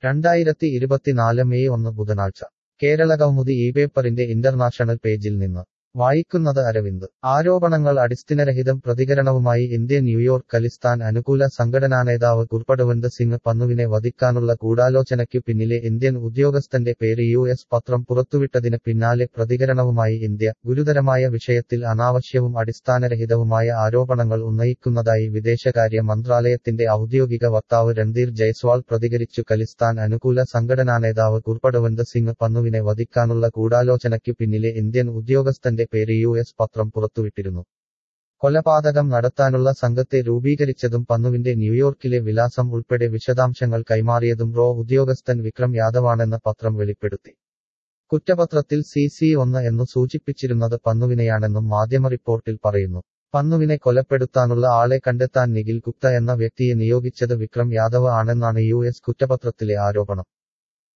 രണ്ടായിരത്തി ഇരുപത്തിനാല് മെയ് ഒന്ന് ബുധനാഴ്ച കേരളകൗമുദി ഈ പേപ്പറിന്റെ ഇന്റർനാഷണൽ പേജിൽ നിന്ന് വായിക്കുന്നത് അരവിന്ദ് ആരോപണങ്ങൾ അടിസ്ഥാനരഹിതം പ്രതികരണവുമായി ഇന്ത്യ ന്യൂയോർക്ക് ഖലിസ്ഥാൻ അനുകൂല സംഘടനാ നേതാവ് ഗുർപടവന്ത് സിംഗ് പന്നുവിനെ വധിക്കാനുള്ള ഗൂഢാലോചനയ്ക്കു പിന്നിലെ ഇന്ത്യൻ ഉദ്യോഗസ്ഥന്റെ പേര് യു എസ് പത്രം പുറത്തുവിട്ടതിന് പിന്നാലെ പ്രതികരണവുമായി ഇന്ത്യ ഗുരുതരമായ വിഷയത്തിൽ അനാവശ്യവും അടിസ്ഥാനരഹിതവുമായ ആരോപണങ്ങൾ ഉന്നയിക്കുന്നതായി വിദേശകാര്യ മന്ത്രാലയത്തിന്റെ ഔദ്യോഗിക വക്താവ് രൺധീർ ജയ്സ്വാൾ പ്രതികരിച്ചു ഖലിസ്ഥാൻ അനുകൂല സംഘടനാ നേതാവ് ഗുർപടവന്ത് സിംഗ് പന്നുവിനെ വധിക്കാനുള്ള ഗൂഢാലോചനയ്ക്കു പിന്നിലെ ഇന്ത്യൻ ഉദ്യോഗസ്ഥന്റെ പേര് യു എസ് പത്രം പുറത്തുവിട്ടിരുന്നു കൊലപാതകം നടത്താനുള്ള സംഘത്തെ രൂപീകരിച്ചതും പന്നുവിന്റെ ന്യൂയോർക്കിലെ വിലാസം ഉൾപ്പെടെ വിശദാംശങ്ങൾ കൈമാറിയതും റോ ഉദ്യോഗസ്ഥൻ വിക്രം യാദവാണെന്ന് പത്രം വെളിപ്പെടുത്തി കുറ്റപത്രത്തിൽ സി സി ഒന്ന് എന്നു സൂചിപ്പിച്ചിരുന്നത് പന്നുവിനെയാണെന്നും മാധ്യമ റിപ്പോർട്ടിൽ പറയുന്നു പന്നുവിനെ കൊലപ്പെടുത്താനുള്ള ആളെ കണ്ടെത്താൻ നിഖിൽ ഗുപ്ത എന്ന വ്യക്തിയെ നിയോഗിച്ചത് വിക്രം യാദവ് ആണെന്നാണ് യു എസ് കുറ്റപത്രത്തിലെ ആരോപണം